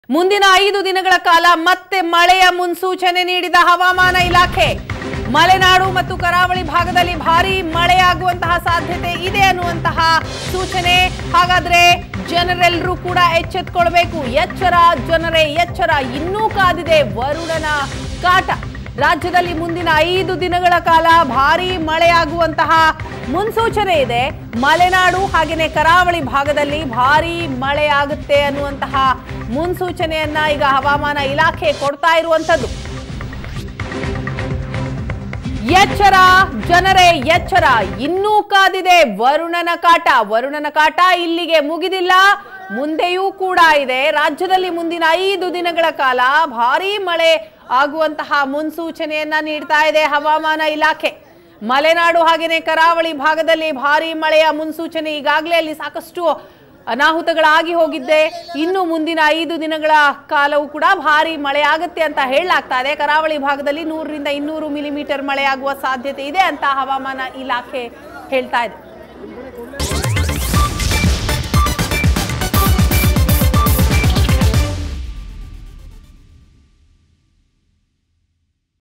ಮುಂದಿನ ಐದು ದಿನಗಳ ಕಾಲ ಮತ್ತೆ ಮಳೆಯ ಮುನ್ಸೂಚನೆ ನೀಡಿದ ಹವಾಮಾನ ಇಲಾಖೆ ಮಲೆನಾಡು ಮತ್ತು ಕರಾವಳಿ ಭಾಗದಲ್ಲಿ ಭಾರೀ ಮಳೆಯಾಗುವಂತಹ ಸಾಧ್ಯತೆ ಇದೆ ಅನ್ನುವಂತಹ ಸೂಚನೆ ಹಾಗಾದ್ರೆ ಜನರೆಲ್ಲರೂ ಕೂಡ ಎಚ್ಚೆತ್ಕೊಳ್ಬೇಕು ಎಚ್ಚರ ಜನರೇ ಎಚ್ಚರ ಇನ್ನೂ ಕಾದಿದೆ ವರುಣನ ಕಾಟ ರಾಜ್ಯದಲ್ಲಿ ಮುಂದಿನ ಐದು ದಿನಗಳ ಕಾಲ ಭಾರೀ ಮಳೆಯಾಗುವಂತಹ ಮುನ್ಸೂಚನೆ ಇದೆ ಮಲೆನಾಡು ಹಾಗೆಯೇ ಕರಾವಳಿ ಭಾಗದಲ್ಲಿ ಭಾರೀ ಮಳೆಯಾಗುತ್ತೆ ಅನ್ನುವಂತಹ ಮುನ್ಸೂಚನೆಯನ್ನ ಈಗ ಹವಾಮಾನ ಇಲಾಖೆ ಕೊಡ್ತಾ ಇರುವಂತದ್ದು ಎಚ್ಚರ ಜನರೇ ಎಚ್ಚರ ಇನ್ನೂ ಕಾದಿದೆ ವರುಣನ ಕಾಟ ವರುಣನ ಕಾಟ ಇಲ್ಲಿಗೆ ಮುಗಿದಿಲ್ಲ ಮುಂದೆಯೂ ಕೂಡ ಇದೆ ರಾಜ್ಯದಲ್ಲಿ ಮುಂದಿನ ಐದು ದಿನಗಳ ಕಾಲ ಭಾರೀ ಮಳೆ ಆಗುವಂತಹ ಮುನ್ಸೂಚನೆಯನ್ನ ನೀಡ್ತಾ ಇದೆ ಹವಾಮಾನ ಇಲಾಖೆ ಮಲೆನಾಡು ಹಾಗೆಯೇ ಕರಾವಳಿ ಭಾಗದಲ್ಲಿ ಭಾರೀ ಮಳೆಯ ಮುನ್ಸೂಚನೆ ಈಗಾಗಲೇ ಅಲ್ಲಿ ಸಾಕಷ್ಟು ಅನಾಹುತಗಳಾಗಿ ಹೋಗಿದ್ದೆ ಇನ್ನು ಮುಂದಿನ ಐದು ದಿನಗಳ ಕಾಲವೂ ಕೂಡ ಭಾರಿ ಮಳೆ ಆಗುತ್ತೆ ಅಂತ ಹೇಳಲಾಗ್ತಾ ಇದೆ ಕರಾವಳಿ ಭಾಗದಲ್ಲಿ ನೂರರಿಂದ ಇನ್ನೂರು ಮಿಲಿಮೀಟರ್ ಮಳೆಯಾಗುವ ಸಾಧ್ಯತೆ ಇದೆ ಅಂತ ಹವಾಮಾನ ಇಲಾಖೆ ಹೇಳ್ತಾ ಇದೆ